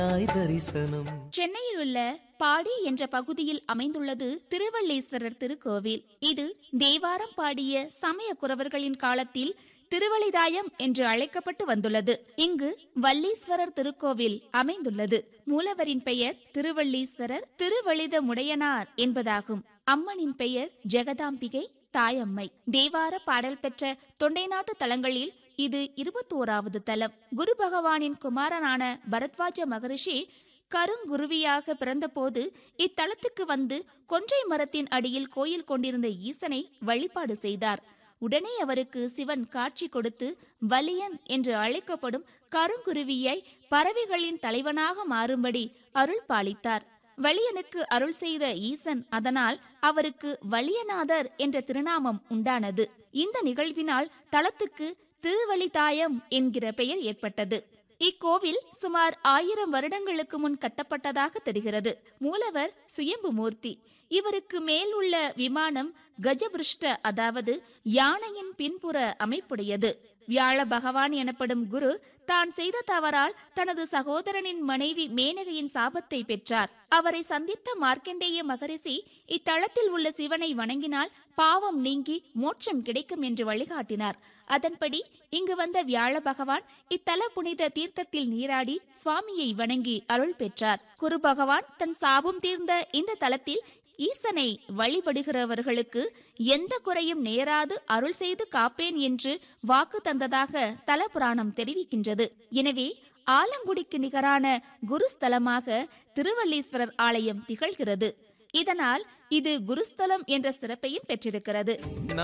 தாய் தரிசனம் சென்னையில் உள்ள பாடி என்ற பகுதியில் அமைந்துள்ளது திருவள்ளீஸ்வரர் திருக்கோவில் இது தேவாரம் பாடிய சமய குறவர்களின் காலத்தில் திருவழிதாயம் என்று அழைக்கப்பட்டு வந்துள்ளது இங்கு வள்ளீஸ்வரர் திருக்கோவில் அமைந்துள்ளது மூலவரின் பெயர் திருவள்ளீஸ்வரர் திருவழித முடையனார் என்பதாகும் அம்மனின் பெயர் ஜெகதாம்பிகை தாயம்மை தேவார பாடல் பெற்ற தொண்டை நாட்டு தலங்களில் இது இருபத்தோராவது தலம் குரு பகவானின் குமாரனான பரத்வாஜ மகரிஷி கருங்குருவியாக பிறந்தபோது இத்தலத்துக்கு வந்து கொன்றை மரத்தின் அடியில் கோயில் கொண்டிருந்த ஈசனை வழிபாடு செய்தார் உடனே அவருக்கு சிவன் காட்சி கொடுத்து வலியன் என்று அழைக்கப்படும் கருங்குருவியை பறவைகளின் தலைவனாக மாறும்படி அருள் பாலித்தார் வலியனுக்கு அருள் செய்த ஈசன் அதனால் அவருக்கு வலியநாதர் என்ற திருநாமம் உண்டானது இந்த நிகழ்வினால் தலத்துக்கு திருவழிதாயம் என்கிற பெயர் ஏற்பட்டது இக்கோவில் சுமார் ஆயிரம் வருடங்களுக்கு முன் கட்டப்பட்டதாக தெரிகிறது மூலவர் சுயம்பு மூர்த்தி இவருக்கு மேல் உள்ள விமானம் கஜபிருஷ்ட அதாவது யானையின் பின்புற அமைப்புடையது வியாழ பகவான் எனப்படும் குரு தான் செய்த தவறால் தனது சகோதரனின் மனைவி மேனகையின் சாபத்தை பெற்றார் அவரை சந்தித்த மார்க்கண்டேய மகரிஷி இத்தலத்தில் உள்ள சிவனை வணங்கினால் பாவம் நீங்கி மோட்சம் கிடைக்கும் என்று வழிகாட்டினார் அதன்படி இங்கு வந்த வியாழ பகவான் இத்தல புனித தீர்த்தத்தில் நீராடி சுவாமியை வணங்கி அருள் பெற்றார் குரு பகவான் தன் சாபம் தீர்ந்த இந்த தலத்தில் ஈசனை வழிபடுகிறவர்களுக்கு எந்த குறையும் நேராது அருள் செய்து காப்பேன் என்று வாக்கு தந்ததாக தல புராணம் தெரிவிக்கின்றது எனவே ஆலங்குடிக்கு நிகரான குருஸ்தலமாக திருவள்ளீஸ்வரர் ஆலயம் திகழ்கிறது இதனால் இது குருஸ்தலம் என்ற சிறப்பையும் பெற்றிருக்கிறது